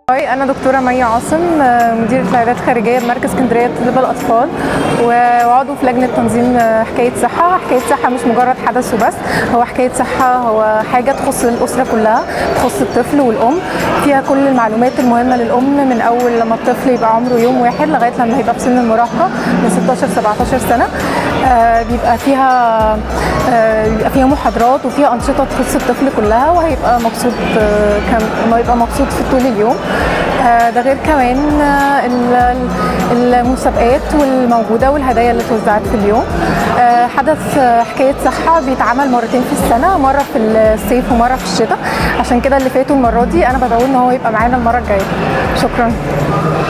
هاي أنا دكتورة مي عاصم آه، مديرة العيادات الخارجية بمركز اسكندرية لطب الأطفال و- وعضو في لجنة تنظيم آه، حكاية صحة، حكاية صحة مش مجرد حدث وبس، هو حكاية صحة هو حاجة تخص الأسرة كلها، تخص الطفل والأم، فيها كل المعلومات المهمة للأم من أول لما الطفل يبقى عمره يوم واحد لغاية لما يبقى في سن المراهقة من 16 17 سنة، آه، بيبقى فيها آه، بيبقى فيها محاضرات وفيها أنشطة تخص الطفل كلها وهيبقى مبسوط آه، كم- هيبقى مبسوط في طول اليوم. آه، ده غير كمان آه، ال- ال- المسابقات والموجوده والهدايا اللي اتوزعت في اليوم آه، حدث آه، حكايه صحه بيتعمل مرتين في السنه مره في الصيف ومره في الشتاء عشان كده اللي فاتوا المره دي انا بدعو ان هو يبقى معانا المره الجايه شكرا